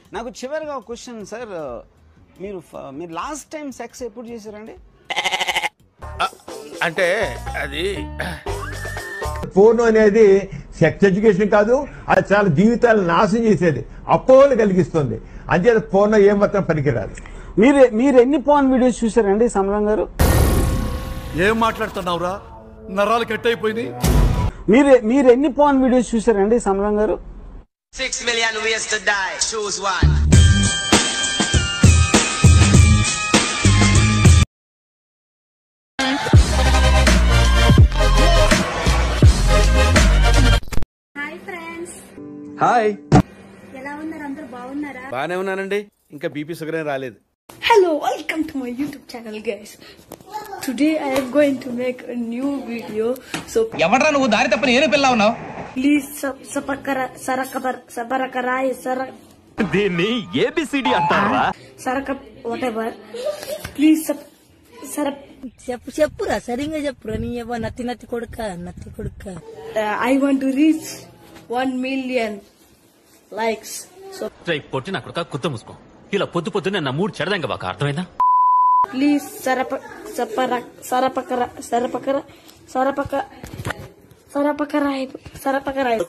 నాకు చివరిగా ఒక క్వశ్చన్ సార్ మీరు ఫ- మీరు లాస్ట్ టైం సెక్స్ ఎప్పుడు చేశారండి అంటే అది ఫోన్ అనేది సెక్స్ ఎడ్యుకేషన్ కాదు అది చాలా జీవితాలను నాశనం చేసేది అపోహలు కలిగిస్తుంది అంచేత ఫోన్ ఏమాత్రం పనికిరాదు మీరు మీరు ఎన్ని పాన్ వీడియోస్ చూసారండి సమరం గారు ఏం మాట్లాడుతున్నావురా నరాలు కట్ అయిపోయినాయి మీరు మీరు ఎన్ని పాన్ వీడియోస్ చూసారండి సమరం గారు Six million ways to die. Choose one. Hi friends hi ఎలా ఉన్నారు అందరూ బాగున్నారా బానే ఉన్నానండి ఇంకా బీపీ షుగర్ ఏం రాలేదు hello welcome to my YouTube channel guys today I am going to make a new video so ఎవడ్రా నువ్వు దారి తప్పని ఏను పిల్ల ఉన్నావు ప్లీజ్ సపకర సరకబర్ సబరకరాయ్ సర దీన్ని ఏబిసిడి అంటారా సరక వాట్ ఎవర్ ప్లీజ్ సర చెప్పు చెప్పురా సరిగ్గా చెప్పురా నీ ఏవో నత్తి నత్తి కొడుక నత్తి కొడుక I want to reach one million likes so పొట్టి నా కొడుక కుత్త మూసుకో ఇలా పొద్దు పొద్దున్నే నా మూడు చెడదంగా బాగా అర్థమైందా ప్లీజ్ సరప సపర సరపకర సరపకర సరపక సరపకరాయ్ సరపకరాయ్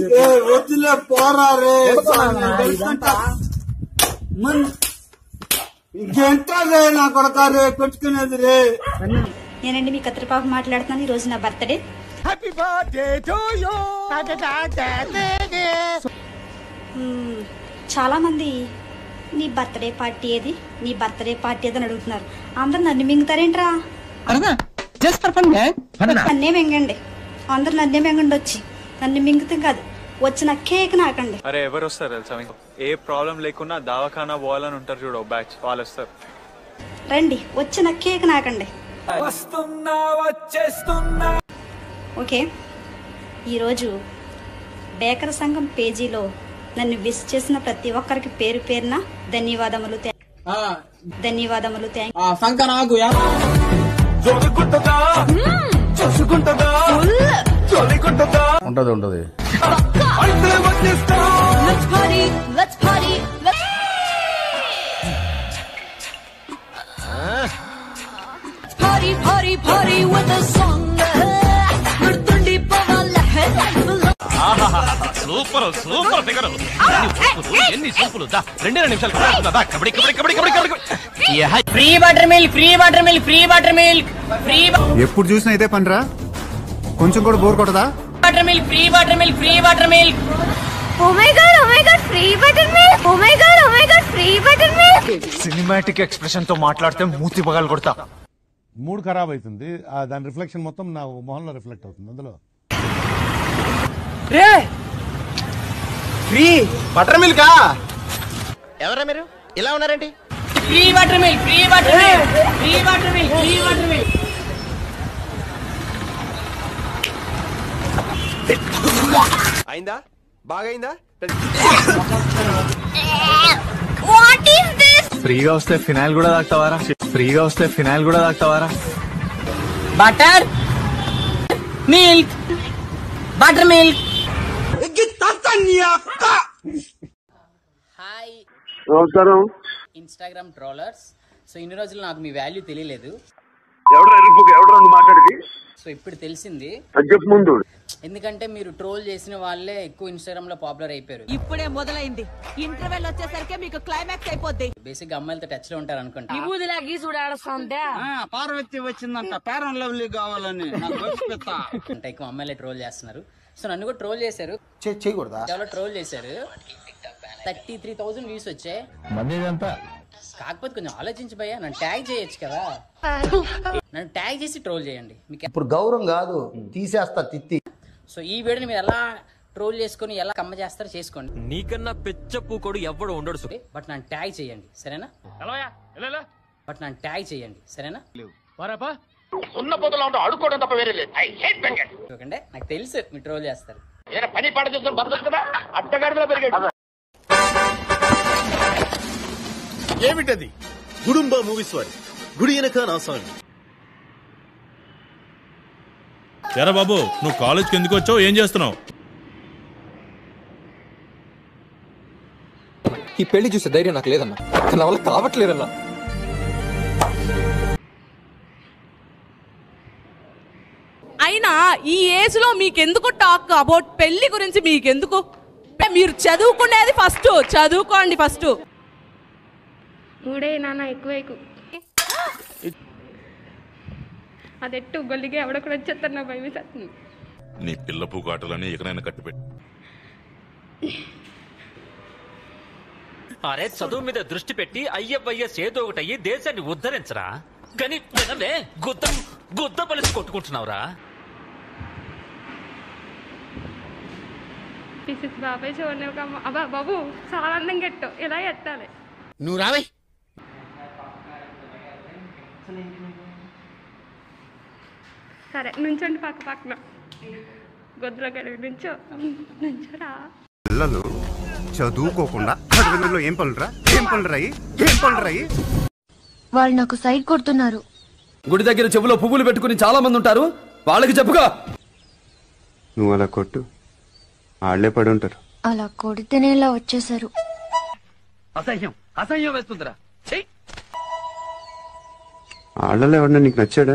నేనండి మీ కత్తిరిపాకు మాట్లాడుతున్నాను ఈ రోజు నా బర్త్డే మ్మ్, చాలా మంది నీ బర్త్డే పార్టీ ఏది నీ బర్త్డే పార్టీ ఏది అని అడుగుతున్నారు అందరు నన్ను మింగుతారేంట్రా నన్నే మింగండి అందరు నన్నే మింగండి వచ్చి నన్ను మింగుతే కాదు వచ్చిన కేక్ నాకండి అరే ఎవరు వస్తారు తెలుసా మీకు ఏ ప్రాబ్లం లేకున్నా దావాఖానా పోవాలని ఉంటారు చూడు బ్యాచ్ వాళ్ళు వస్తారు రండి వచ్చిన కేక్ నాకండి ఓకే ఈరోజు బేకర్ సంఘం పేజీలో నన్ను విష్ చేసిన ప్రతి ఒక్కరికి పేరు పేరున ధన్యవాదములు థా- ధన్యవాదములు థ్యాంక్ ఉంటది ఉంటది సూపర్ సూపర్ ఫిగర్ ఎన్ని సూపులు దా రెండే రెండు నిమిషాలు కబడ్డీ దా, kabaddi kabaddi kabaddi kabaddi kabaddi free water milk free water milk free water milk free ఎప్పుడు చూసినా ఇదే పనిరా కొంచెం కూడా బోర్ కొట్టదా water milk free water milk free water milk Oh my god, oh my god, free buttermilk! Oh my god, oh my god, free buttermilk! Cinematic expression తో మాట్లాడితే మూతి పగలు కొడతా మూడ్ ఖరాబ్ అవుతుంది ఆ దాని రిఫ్లెక్షన్ మొత్తం నా మొహంలో రిఫ్లెక్ట్ అవుతుంది అందులో ఫ్రీ బటర్ మిల్కా ఎవరా మీరు ఇలా ఉన్నారేంటి free water milk free water milk free water milk free water milk అయిందా బాగైందా ఫ్రీగా వస్తే ఫినాయిల్ కూడా తాగుతావారా ఫ్రీగా వస్తే ఫినాయిల్ కూడా తాగుతావారా buttermilk buttermilk hi నమస్కారం ఇన్స్టాగ్రామ్ ట్రోలర్స్ సో ఇన్ని రోజులు నాకు మీ వాల్యూ తెలియలేదు ఎవరు మాట్లాడేది సో ఇప్పుడు తెలిసింది చెప్పు ముందు ఎందుకంటే మీరు ట్రోల్ చేసిన వాళ్ళే ఎక్కువ ఇన్స్టాగ్రామ్ లో పాపులర్ అయిపోయారు ఇప్పుడే మొదలైంది ఇంటర్వెల్ వచ్చేసరికి మీకు క్లైమాక్స్ అయిపోద్ది బేసిక్ అమ్మాయిలతో టచ్ లో ఉంటారు అనుకుంటా విభూదిలా గీసి చూడాడుస్తుంటే పార్వతి వచ్చిందంట పేరం లవ్లీ కావాలని నాకు వచ్చిపెత్తా. అంటే ఎక్కువ అమ్మాయిలే ట్రోల్ చేస్తున్నారు సో నన్ను కూడా ట్రోల్ చేశారు చేయకూడదా చాలా ట్రోల్ చేశారు థర్టీ త్రీ థౌసండ్ వ్యూస్ వచ్చాయి కాకపోతే కొంచెం ఆలోచించి భయ్యా నన్ను ట్యాగ్ చేయొచ్చు కదా నన్ను ట్యాగ్ చేసి ట్రోల్ చేయండి మీకు ఇప్పుడు గౌరవం కాదు తీసేస్తా తిత్తి సో ఈ వీడియోని మీరు ఎలా ట్రోల్ చేసుకొని ఎలా కమ్మ చేస్తారో చేసుకోండి నీకన్నా పెచ్చ పూకోడు ఎవడు ఉండడు సు- బట్ నన్ను ట్యాగ్ చేయండి సరేనా బట్ నన్ను ట్యాగ్ చేయండి సరేనా ఉన్న పొదలో ఉంటావు అడుకోవడం తప్ప వేరే లేదు ఐ హేట్ బెంగల్ ఎందుకంటే నాకు తెలుసు మీరు ట్రోల్ చేస్తారు ఏదైనా పని పాట చేస్తున్న బతకొస్తుందా అడ్డగాడిలో పెరిగాడు ఏమిటది గుడుంబ మూవీస్ వారి గుడి వెనక నా సాంగ్ ఎరా బాబు నువ్వు కాలేజ్కి ఎందుకు వచ్చావు ఏం చేస్తున్నావు ఈ పెళ్లి చూసే ధైర్యం నాకు లేదన్నా నా వల్ల కావట్లేదన్నా అయినా ఈ ఏజ్ లో మీకెందుకు టాక్ అబౌట్ పెళ్లి గురించి మీకెందుకు మీరు చదువుకునేది ఫస్ట్ చదువుకోండి ఫస్ట్ ఊడే నాన్న ఎక్కువ ఎక్కువ అదెట్టు గొల్లిಗೆ ఎవడ కూడా వచ్చేస్తారు నా భయం వేసేస్తుంది నీ పిల్ల పూకాటలని ఎక్కడైనా కట్టిపెట్టి అరే చదువు మీద దృష్టి పెట్టి అయ్యవయ్య చేదో ఒకటి అయ్యి దేశాన్ని ఉద్ధరించరా కానీ వినవే గుద్ద గుద్ద పలిసి కొట్టుకుంటున్నావురా పిసిస్ బాబాయ్ చూడండి ఒక అమ్మ అబ్బా బాబు చాలా అందంగా ఎట్టావు ఇలా ఎట్టాలి నువ్వు రావే సరే నుంచోండి పక్క పక్కన గొద్దులో కలిపి నుంచో నుంచోరా పిల్లలు చదువుకోకుండా చదువులలో ఏం పనులు రా ఏం పనులు రాయి ఏం పనులు రాయి వాళ్ళు నాకు సైడ్ కొడుతున్నారు గుడి దగ్గర చెవులో పువ్వులు పెట్టుకుని చాలా మంది ఉంటారు వాళ్ళకి చెప్పుగా నువ్వు అలా కొట్టు ఆళ్లే పడి ఉంటారు అలా కొడితేనే ఇలా వచ్చేసారు అసహ్యం అసహ్యం వేస్తుందిరా చెయ్యి ఆళ్ళలో ఎవడన్నా నీకు నచ్చాడా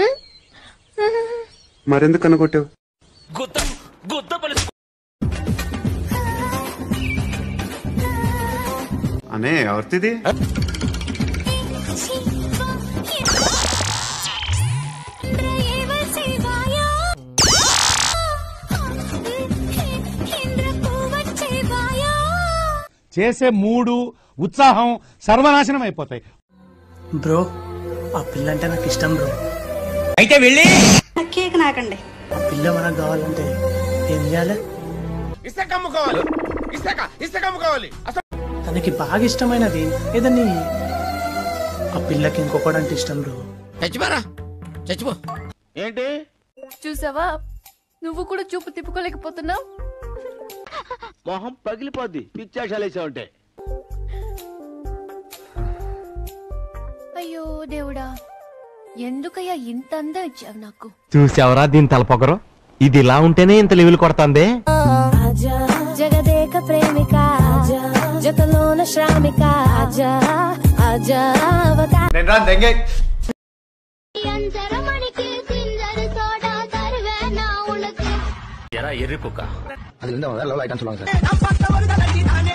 మరెందుకు అనుకొట్టావు గుద్ద గుద్ద పలిసి అనే ఎవరిది చేసే మూడు ఉత్సాహం సర్వనాశనం అయిపోతాయి బ్రో ఆ పిల్ల అంటే నాకు ఇష్టం బ్రో అయితే వెళ్ళి కేక్ నాకండి ఆ పిల్ల మనకు కావాలంటే ఏం చేయాలి ఇసుక అమ్ముకోవాలి ఇసుక ఇసుక అమ్ముకోవాలి అసలు తనకి బాగా ఇష్టమైనది ఏదని ఆ పిల్లకి ఇంకొకడంటే ఇష్టం బ్రో చచ్చిపోరా చచ్చిపో ఏంటి చూసావా నువ్వు కూడా చూపు తిప్పుకోలేకపోతున్నావు మొహం పగిలిపోద్ది పిచ్చాశాలేసా ఉంటే అయ్యో దేవుడా ఎందుకయ్యా ఇంత అందం ఇచ్చావు నాకు చూసావరా దీని తలపొగరు ఇది ఇలా ఉంటేనే ఇంత లెవెల్ కొడుతుంది జగదేక ప్రేమిక జతలోన శ్రామిక ఆజా ఆజా నేను రా దెంగే ఎరా ఎర్రి కుక్క అది లైట్ అని சொல்லுவாங்க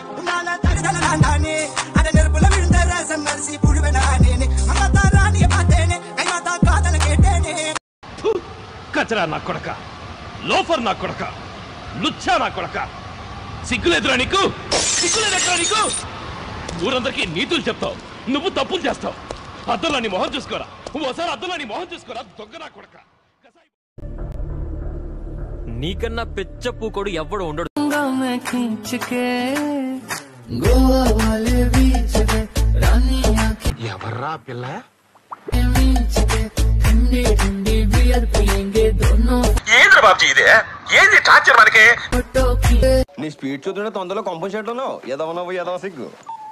కచరా నా కొడక లోఫర్ నా కొడక లుచ్చా నా కొడక సిగ్గులేదురా నీకు సిగ్గులేదట్రా నీకు ఊరందరికీ నీతులు చెప్తావు నువ్వు తప్పులు చేస్తావు అద్దంలో నీ మొహం చూసుకోరా ఓసారి అద్దంలో నీ మొహం చూసుకోరా దొంగ నా కొడక నీకన్నా పెచ్చ పూకోడు ఎవ్వడు ఉండడు ఎవర్రా పిల్ల ఏంద్ర బాబ్జీ ఇదే ఏంది టార్చర్ మనకి నీ స్పీడ్ చూస్తుంటే తొందరలో కొంప చేయడంలో ఎదవనవ్వు ఎదవ సిగ్గు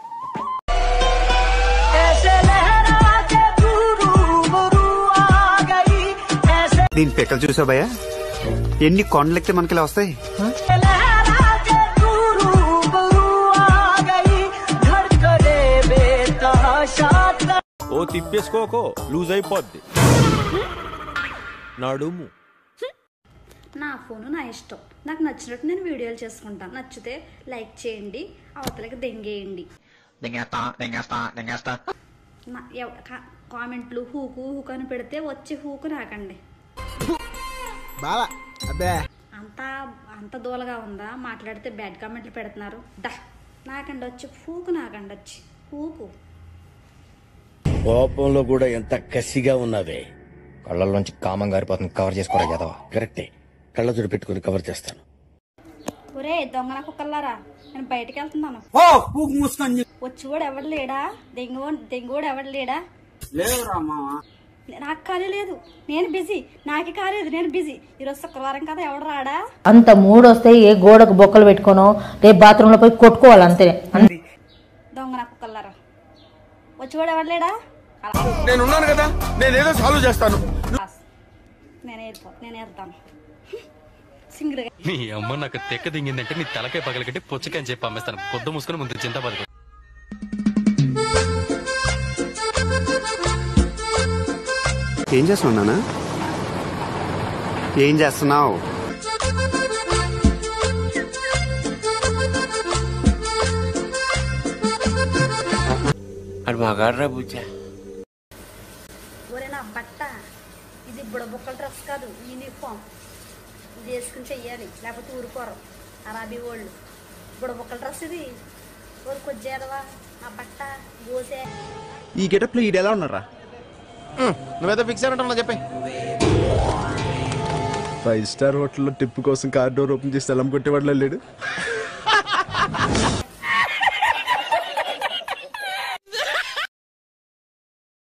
దీని పిక్కలు చూసావు భయ్యా ఎన్ని కొండలెక్కితే మనకి ఇలా వస్తాయి ఓ తిప్పేసుకోకో లూజ్ అయిపోద్ది నడుము నా ఫోను నా ఇష్టం నాకు నచ్చినట్టు నేను వీడియోలు చేసుకుంటాను నచ్చితే లైక్ చేయండి అవతలకి దెంగేయండి నా ఎవ- కా- కామెంట్లు హూకు హూకు అని పెడితే వచ్చి హూకు నాకండి బావా అబ్బే అంత అంత దూలగా ఉందా మాట్లాడితే బ్యాడ్ కామెంట్లు పెడుతున్నారు దా నాకండి వచ్చి హూకు నాకండి వచ్చి హూకు కోపంలో కూడా ఎంత కసిగా ఉన్నావే కళ్ళల్లోంచి కామం గారిపోతుంది కవర్ చేసుకోరా కదవా కరెక్టే కళ్ళజోడు పెట్టుకుని కవర్ చేస్తాను ఒరే దొంగన కుక్కల్లారా నేను బయటికి వెళ్తున్నాను వచ్చి కూడా ఎవడు లేడా దెంగు దెంగోడు ఎవడు లేడా నాకు ఖాళీ లేదు నేను బిజీ నాకే కాలేదు నేను బిజీ ఈరోజు శుక్రవారం కదా ఎవడు రాడా అంత మూడు వస్తే ఏ గోడకు బొక్కలు పెట్టుకోనో రేపు బాత్రూంలో పోయి కొట్టుకోవాలి అంతే దొంగన కుక్కల్లారా వచ్చి కూడా ఎవడు లేడా నేను ఉన్నాను కదా నేనేదో సాల్వ్ చేస్తాను నేను వెళ్ళిపో నేను వెళ్తాను సింగిల్గా నీ అమ్మ నాకు తెక్క దింగిందంటే నీ తలకాయ పగలగట్టి పుచ్చకాయని చెప్పి అమ్మేస్తాను పొద్దు మూసుకొని ముందు చింత ఏం చేస్తున్నావు నాన్న ఏం చేస్తున్నావు అది మగాడ్రా బుజ్జా ఒరే నా బట్ట ఇది బుడబుక్కల డ్రెస్ కాదు యూనిఫామ్ ఇది వేసుకుని చెయ్యాలి లేకపోతే ఊరుకోరు అరాబీ వాళ్ళు బుడబుక్కల డ్రెస్ ఇది ఊరు కొద్దిదవా నా బట్ట గోసే ఈ గెటప్ లో ఈడు ఎలా ఉన్నారా నువ్వేదో ఫిక్స్ అయినట్టు చెప్పి ఫైవ్ స్టార్ హోటల్లో టిప్ కోసం కార్ డోర్ ఓపెన్ చేసి తలం కొట్టేవాడు లేడు